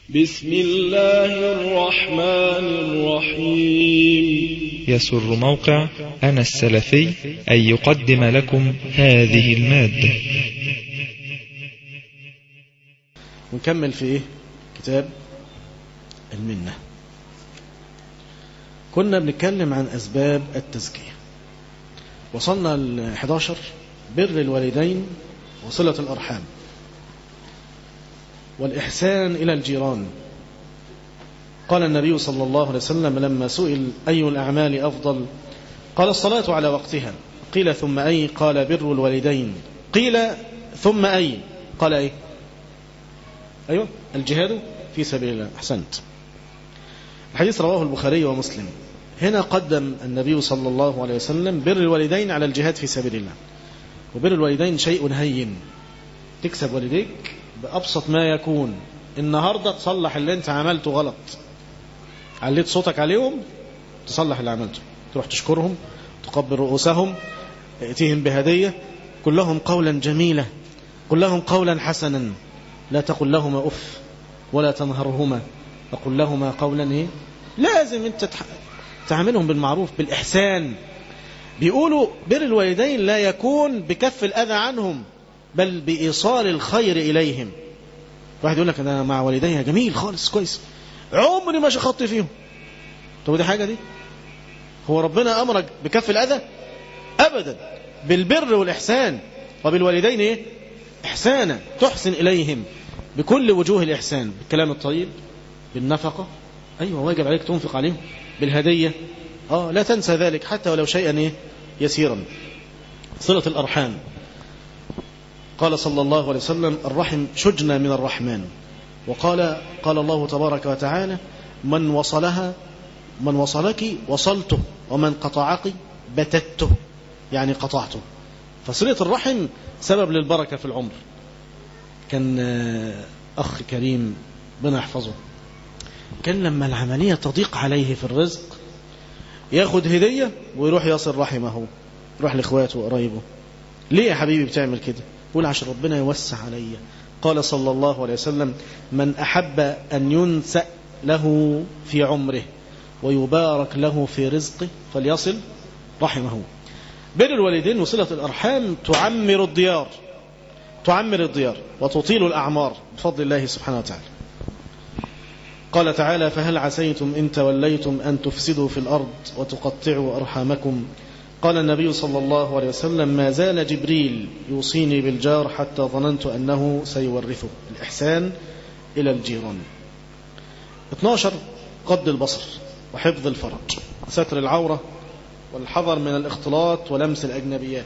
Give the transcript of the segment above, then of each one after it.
بسم الله الرحمن الرحيم يسر موقع أنا السلفي أن يقدم لكم هذه المادة ونكمل في إيه؟ كتاب المنة كنا بنتكلم عن أسباب التزكية وصلنا ل 11 بر الوالدين وصلة الأرحام والإحسان إلى الجيران قال النبي صلى الله عليه وسلم لما سئل أي الأعمال أفضل قال الصلاة على وقتها قيل ثم أي قال بر الوالدين قيل ثم أي قال أي أيوة الجهاد في سبيل الله أحسنت الحديث رواه البخاري ومسلم هنا قدم النبي صلى الله عليه وسلم بر الوالدين على الجهاد في سبيل الله وبر الوالدين شيء هين تكسب والديك بأبسط ما يكون النهاردة تصلح اللي انت عملته غلط عليت صوتك عليهم تصلح اللي عملته تروح تشكرهم تقبل رؤوسهم ائتيهم بهدية قل لهم قولا جميلا قل لهم قولا حسنا لا تقل لهما أف ولا تنهرهما وقل لهما قولا إيه؟ لازم انت تعاملهم بالمعروف بالإحسان بيقولوا بر الوالدين لا يكون بكف الأذى عنهم بل بإيصال الخير إليهم واحد يقول لك أنا مع والدي جميل خالص كويس عمري ما شخطت فيهم طب دي حاجة دي هو ربنا أمرك بكف الأذى أبدا بالبر والإحسان وبالوالدين إيه؟ إحسانا تحسن إليهم بكل وجوه الإحسان بالكلام الطيب بالنفقة أيوة واجب عليك تنفق عليهم بالهدية آه لا تنسى ذلك حتى ولو شيئا إيه؟ يسيرا صلة الأرحام قال صلى الله عليه وسلم الرحم شجنة من الرحمن وقال قال الله تبارك وتعالى من وصلها من وصلك وصلته ومن قطعك بتته يعني قطعته فصلة الرحم سبب للبركة في العمر كان أخ كريم ربنا يحفظه كان لما العملية تضيق عليه في الرزق ياخد هدية ويروح يصل رحمه يروح لإخواته وقرايبه ليه يا حبيبي بتعمل كده يقول عشان ربنا يوسع عليا قال صلى الله عليه وسلم من أحب أن ينسأ له في عمره ويبارك له في رزقه فليصل رحمه بر الوالدين وصلة الأرحام تعمر الديار تعمر الديار وتطيل الأعمار بفضل الله سبحانه وتعالى قال تعالى فهل عسيتم إن توليتم أن تفسدوا في الأرض وتقطعوا أرحامكم قال النبي صلى الله عليه وسلم ما زال جبريل يوصيني بالجار حتى ظننت أنه سيورثه الإحسان إلى الجيران 12 قد البصر وحفظ الفرج ستر العورة والحذر من الاختلاط ولمس الأجنبيات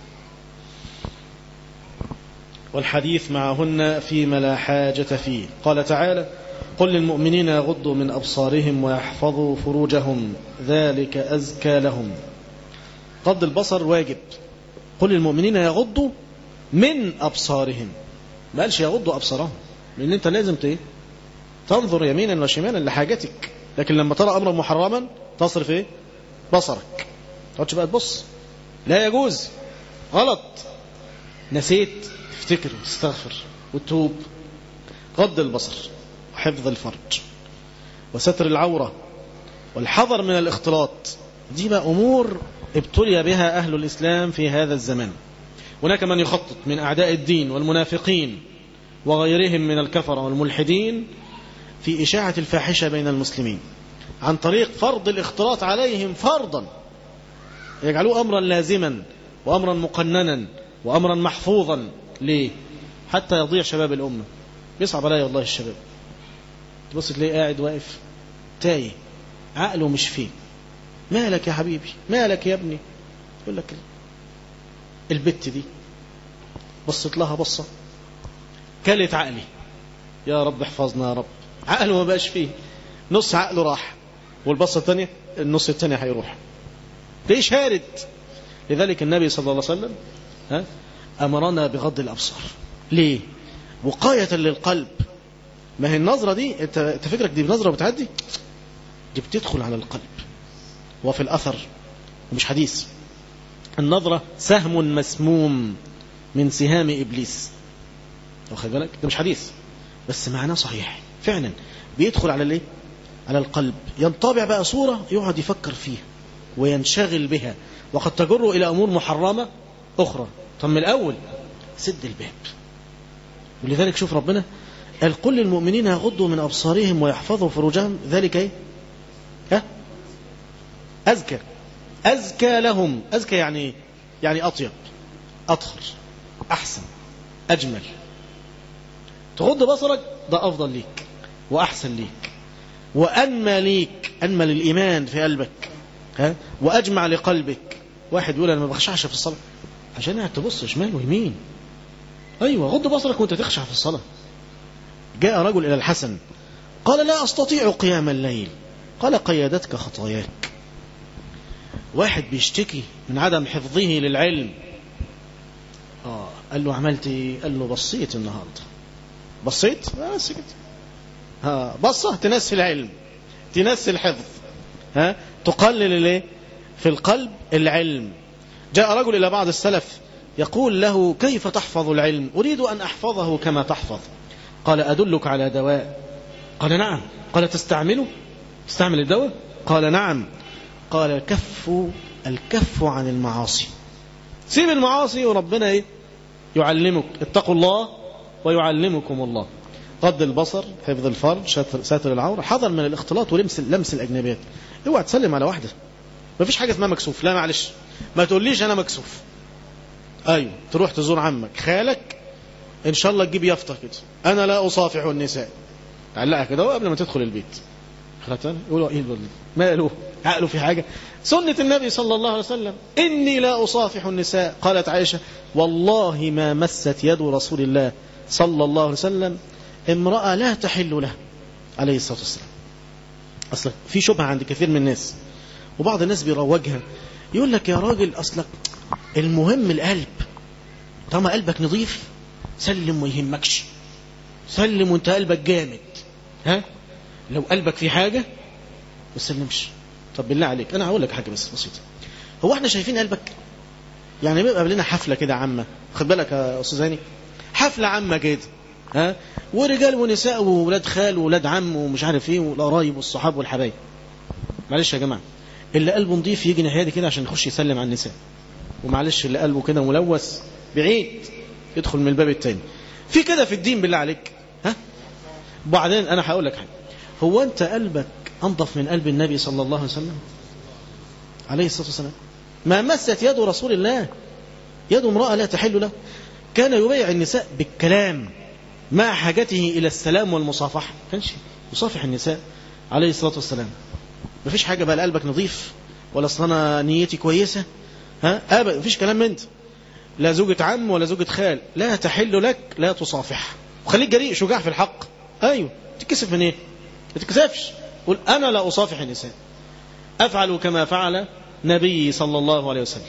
والحديث معهن فيما لا حاجة فيه قال تعالى قل للمؤمنين يغضوا من أبصارهم ويحفظوا فروجهم ذلك أزكى لهم غض البصر واجب قل للمؤمنين يغضوا من أبصارهم ما قالش يغضوا أبصارهم لأن أنت لازم تيه تنظر يمينا وشمالا لحاجتك لكن لما ترى أمرا محرما تصرف إيه بصرك تقعدش بقى تبص لا يجوز غلط نسيت تفتكر وتستغفر وتتوب غض البصر وحفظ الفرج وستر العورة والحذر من الاختلاط دي بقى أمور ابتلي بها أهل الإسلام في هذا الزمان هناك من يخطط من أعداء الدين والمنافقين وغيرهم من الكفر والملحدين في إشاعة الفاحشة بين المسلمين عن طريق فرض الاختلاط عليهم فرضا يجعلوه أمرا لازما وأمرا مقننا وأمرا محفوظا ليه حتى يضيع شباب الأمة بيصعب علي والله الشباب تبص تلاقيه قاعد واقف تايه عقله مش فيه مالك يا حبيبي مالك يا ابني يقول لك البت دي بصت لها بصة كلت عقلي يا رب احفظنا يا رب عقله ما بقاش فيه نص عقله راح والبصة الثانية النص الثاني هيروح ليش شارد لذلك النبي صلى الله عليه وسلم ها أمرنا بغض الأبصار ليه وقاية للقلب ما هي النظرة دي انت فكرك دي نظرة بتعدي دي بتدخل على القلب وفي الأثر ومش حديث النظرة سهم مسموم من سهام إبليس واخد بالك ده مش حديث بس معناه صحيح فعلا بيدخل على الايه على القلب ينطبع بقى صورة يقعد يفكر فيها وينشغل بها وقد تجره إلى أمور محرمة أخرى طب من الأول سد الباب ولذلك شوف ربنا قال قل للمؤمنين يغضوا من أبصارهم ويحفظوا فروجهم ذلك ايه ها أزكى أزكى لهم أزكى يعني ايه يعني أطيب أطهر أحسن أجمل تغض بصرك ده أفضل ليك وأحسن ليك وأنمى ليك أنمى للإيمان في قلبك ها وأجمع لقلبك واحد يقول أنا ما بخشعش في الصلاة عشان قاعد تبص شمال ويمين أيوة غض بصرك وأنت تخشع في الصلاة جاء رجل إلى الحسن قال لا أستطيع قيام الليل قال قيادتك خطاياك واحد بيشتكي من عدم حفظه للعلم آه قال له عملت ايه قال له بصيت النهارده بصيت بس كده ها بصه تنسي العلم تنسي الحفظ ها تقلل الايه في القلب العلم جاء رجل الى بعض السلف يقول له كيف تحفظ العلم اريد ان احفظه كما تحفظ قال ادلك على دواء قال نعم قال تستعمله تستعمل الدواء قال نعم قال الكف الكف عن المعاصي سيب المعاصي وربنا ايه يعلمك اتقوا الله ويعلمكم الله غض البصر حفظ الفرج ساتر العورة حذر من الاختلاط ولمس لمس الأجنبيات اوعى تسلم على واحدة ما فيش حاجة اسمها مكسوف لا معلش ما تقوليش أنا مكسوف أيوة تروح تزور عمك خالك إن شاء الله تجيب يافطة كده أنا لا أصافح النساء تعلقها كده قبل ما تدخل البيت خلاص يقولوا ايه ماله عقله في حاجة سنة النبي صلى الله عليه وسلم إني لا أصافح النساء قالت عائشة والله ما مست يد رسول الله صلى الله عليه وسلم امرأة لا تحل له عليه الصلاة والسلام أصلا في شبهة عند كثير من الناس وبعض الناس بيروجها يقول لك يا راجل أصلك المهم القلب طالما قلبك نظيف سلم ما يهمكش سلم وانت قلبك جامد ها لو قلبك في حاجة ما تسلمش طب بالله عليك انا هقول لك حاجه بس بسيطه هو احنا شايفين قلبك يعني بيبقى لنا حفله كده عامه خد بالك يا استاذ هاني حفله عامه كده ها ورجال ونساء وولاد خال وولاد عم ومش عارف ايه والقرايب والصحاب والحبايب معلش يا جماعه اللي قلبه نضيف يجي ناحيه كده عشان يخش يسلم على النساء ومعلش اللي قلبه كده ملوث بعيد يدخل من الباب التاني في كده في الدين بالله عليك ها وبعدين انا هقول لك حاجه هو انت قلبك أنظف من قلب النبي صلى الله عليه وسلم عليه الصلاة والسلام ما مست يد رسول الله يد امرأة لا تحل له كان يبايع النساء بالكلام مع حاجته إلى السلام والمصافحة كانش يصافح النساء عليه الصلاة والسلام ما فيش حاجة بقى قلبك نظيف ولا أصل أنا نيتي كويسة ها أبدا ما فيش كلام من ده لا زوجة عم ولا زوجة خال لا تحل لك لا تصافح وخليك جريء شجاع في الحق أيوه تتكسف من إيه ما تتكسفش قل أنا لا أصافح النساء أفعل كما فعل نبي صلى الله عليه وسلم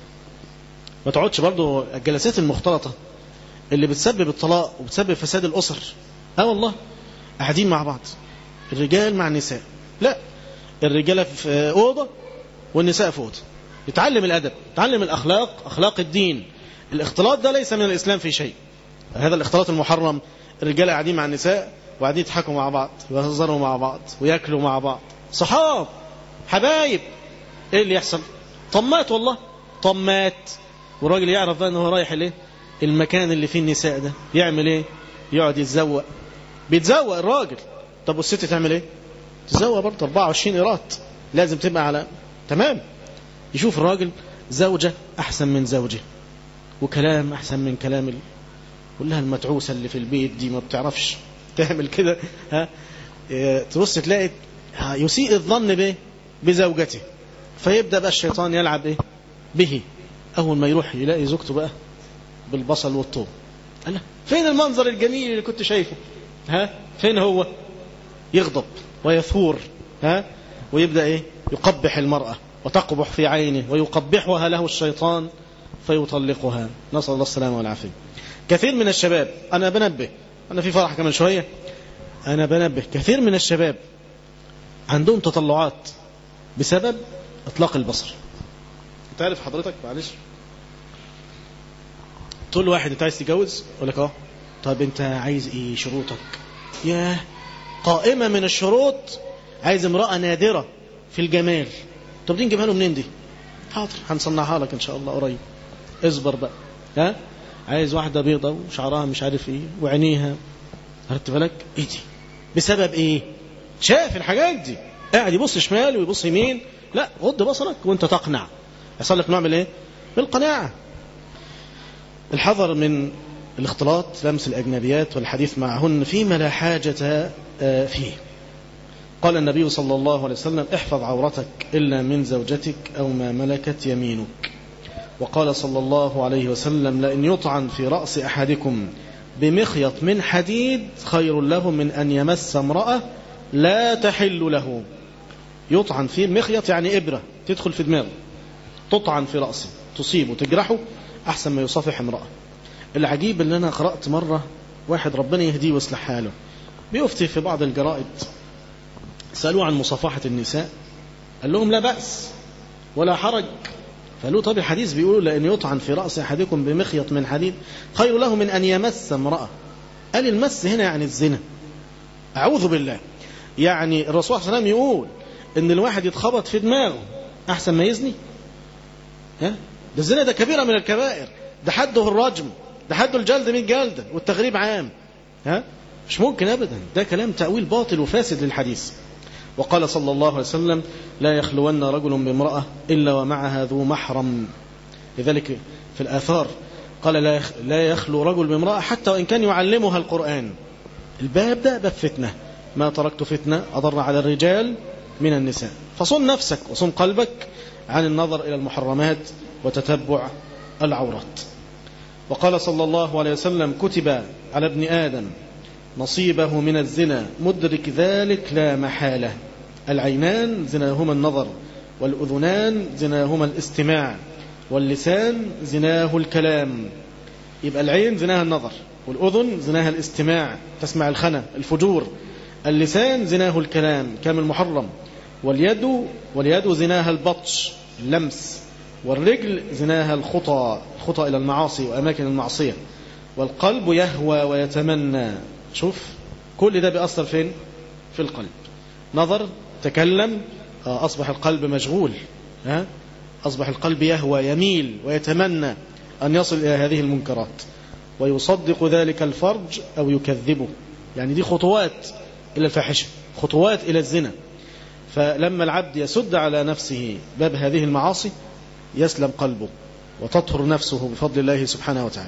ما تقعدش برضو الجلسات المختلطة اللي بتسبب الطلاق وبتسبب فساد الأسر اه والله قاعدين مع بعض الرجال مع النساء لا الرجالة في أوضة والنساء في أوضة يتعلم الأدب يتعلم الأخلاق أخلاق الدين الاختلاط ده ليس من الإسلام في شيء هذا الاختلاط المحرم الرجال قاعدين مع النساء وقاعدين يضحكوا مع بعض ويهزروا مع بعض وياكلوا مع بعض صحاب حبايب ايه اللي يحصل طمات والله طمات والراجل يعرف بقى ان هو رايح الايه المكان اللي فيه النساء ده يعمل ايه يقعد يتزوق بيتزوق الراجل طب والست تعمل ايه تزوق برضه 24 قيراط لازم تبقى على تمام يشوف الراجل زوجة أحسن من زوجه وكلام أحسن من كلام ال... كلها المتعوسة اللي في البيت دي ما بتعرفش تعمل كده ها تبص تلاقي يسيء الظن به بزوجته فيبدأ بقى الشيطان يلعب ايه به أول ما يروح يلاقي زوجته بقى بالبصل والثوم قال فين المنظر الجميل اللي كنت شايفه ها فين هو يغضب ويثور ها ويبدأ ايه يقبح المرأة وتقبح في عينه ويقبحها له الشيطان فيطلقها نسأل الله السلامة والعافية كثير من الشباب أنا بنبه أنا في فرح كمان شوية أنا بنبه كثير من الشباب عندهم تطلعات بسبب إطلاق البصر تعرف حضرتك معلش تقول له واحد انت عايز تتجوز يقول لك اه طب انت عايز ايه شروطك ياه قائمة من الشروط عايز امرأة نادرة في الجمال طب دي نجيبها له منين دي حاضر هنصنعها لك ان شاء الله قريب اصبر بقى ها عايز واحدة بيضة وشعرها مش عارف ايه وعينيها خدت بالك ايه دي بسبب ايه شاف الحاجات دي قاعد يبص شمال ويبص يمين لا غض بصرك وانت تقنع يحصل لك نوع من ايه بالقناعة الحذر من الاختلاط لمس الأجنبيات والحديث معهن فيما لا حاجة فيه قال النبي صلى الله عليه وسلم احفظ عورتك إلا من زوجتك أو ما ملكت يمينك وقال صلى الله عليه وسلم لأن يطعن في رأس أحدكم بمخيط من حديد خير له من أن يمس امرأة لا تحل له يطعن فيه مخيط يعني إبرة تدخل في دماغه تطعن في رأسه تصيبه تجرحه أحسن ما يصافح امرأة العجيب اللي أنا قرأت مرة واحد ربنا يهديه ويصلح حاله بيفتي في بعض الجرائد سألوه عن مصافحة النساء قال لهم لا بأس ولا حرج فقالوا طب الحديث بيقول لأن يطعن في رأس أحدكم بمخيط من حديد خير له من أن يمس امرأة قال المس هنا يعني الزنا أعوذ بالله يعني الرسول صلى الله عليه وسلم يقول إن الواحد يتخبط في دماغه أحسن ما يزني ها ده الزنا ده كبيرة من الكبائر ده حده الرجم ده حده الجلد 100 جلدة والتغريب عام ها مش ممكن أبدا ده كلام تأويل باطل وفاسد للحديث وقال صلى الله عليه وسلم لا يخلون رجل بامرأة إلا ومعها ذو محرم لذلك في الآثار قال لا لا يخلو رجل بامرأة حتى وإن كان يعلمها القرآن الباب ده باب فتنة ما تركت فتنة أضر على الرجال من النساء فصن نفسك وصن قلبك عن النظر إلى المحرمات وتتبع العورات وقال صلى الله عليه وسلم كتب على ابن آدم نصيبه من الزنا مدرك ذلك لا محالة العينان زناهما النظر والأذنان زناهما الاستماع واللسان زناه الكلام يبقى العين زناها النظر والأذن زناها الاستماع تسمع الخنا الفجور اللسان زناه الكلام كام المحرم واليد واليد زناها البطش اللمس والرجل زناها الخطى الخطى إلى المعاصي وأماكن المعصية والقلب يهوى ويتمنى شوف كل ده بيأثر فين في القلب نظر تكلم أصبح القلب مشغول ها أصبح القلب يهوى يميل ويتمنى أن يصل إلى هذه المنكرات ويصدق ذلك الفرج أو يكذبه يعني دي خطوات إلى الفاحشة خطوات إلى الزنا فلما العبد يسد على نفسه باب هذه المعاصي يسلم قلبه وتطهر نفسه بفضل الله سبحانه وتعالى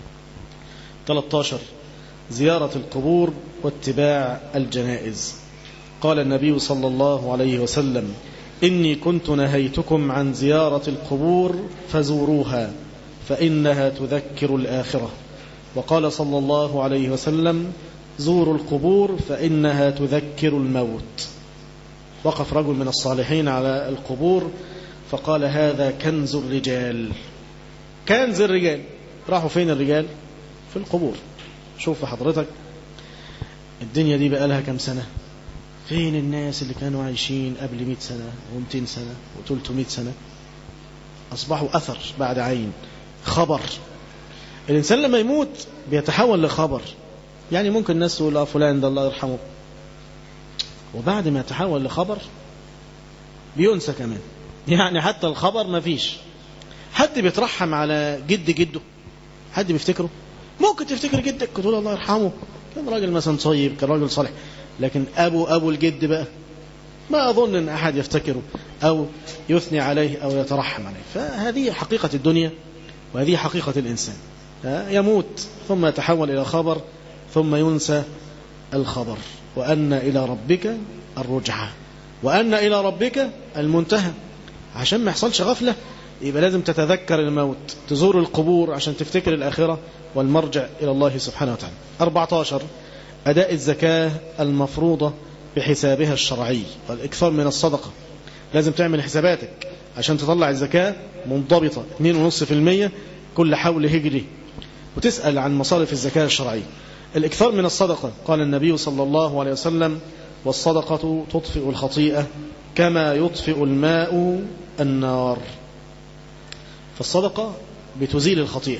13 زيارة القبور واتباع الجنائز قال النبي صلى الله عليه وسلم إني كنت نهيتكم عن زيارة القبور فزوروها فإنها تذكر الآخرة وقال صلى الله عليه وسلم زوروا القبور فإنها تذكر الموت وقف رجل من الصالحين على القبور فقال هذا كنز الرجال كنز الرجال راحوا فين الرجال في القبور شوف حضرتك الدنيا دي بقى لها كم سنة فين الناس اللي كانوا عايشين قبل 100 سنة و200 سنة و300 سنة أصبحوا أثر بعد عين خبر الإنسان لما يموت بيتحول لخبر يعني ممكن الناس تقول اه فلان ده الله يرحمه وبعد ما يتحول لخبر بينسى كمان يعني حتى الخبر ما فيش حد بيترحم على جد جده حد بيفتكره ممكن تفتكر جدك تقول الله يرحمه كان راجل مثلا طيب كان راجل صالح لكن أبو أبو الجد بقى ما أظن أن أحد يفتكره أو يثني عليه أو يترحم عليه فهذه حقيقة الدنيا وهذه حقيقة الإنسان يموت ثم يتحول إلى خبر ثم ينسى الخبر وأن إلى ربك الرجعة وأن إلى ربك المنتهى عشان ما يحصلش غفلة يبقى لازم تتذكر الموت تزور القبور عشان تفتكر الآخرة والمرجع إلى الله سبحانه وتعالى 14 أداء الزكاة المفروضة بحسابها الشرعي والإكثار من الصدقة لازم تعمل حساباتك عشان تطلع الزكاة منضبطة 2.5% كل حول هجري وتسأل عن مصارف الزكاة الشرعية الإكثار من الصدقة قال النبي صلى الله عليه وسلم والصدقة تطفئ الخطيئة كما يطفئ الماء النار فالصدقة بتزيل الخطيئة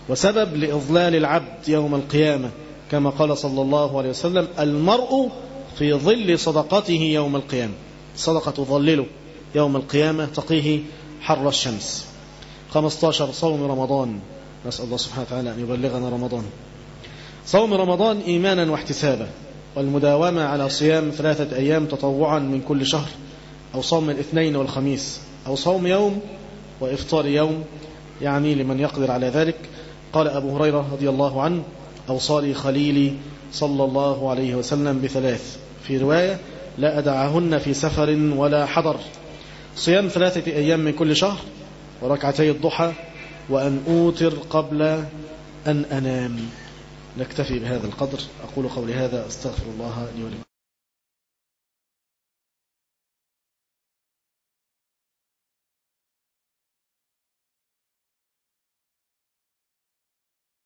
وسبب لإضلال العبد يوم القيامة كما قال صلى الله عليه وسلم المرء في ظل صدقته يوم القيامة صدقة تظلله يوم القيامة تقيه حر الشمس 15 صوم رمضان نسأل الله سبحانه وتعالى أن يبلغنا رمضان صوم رمضان إيمانا واحتسابا والمداومة على صيام ثلاثة أيام تطوعا من كل شهر أو صوم الاثنين والخميس أو صوم يوم وإفطار يوم يعني لمن يقدر على ذلك قال أبو هريرة رضي الله عنه أوصالي خليلي صلى الله عليه وسلم بثلاث في رواية لا أدعهن في سفر ولا حضر صيام ثلاثة أيام من كل شهر وركعتي الضحى وأن أوتر قبل أن أنام نكتفي بهذا القدر أقول قولي هذا أستغفر الله لي ولكم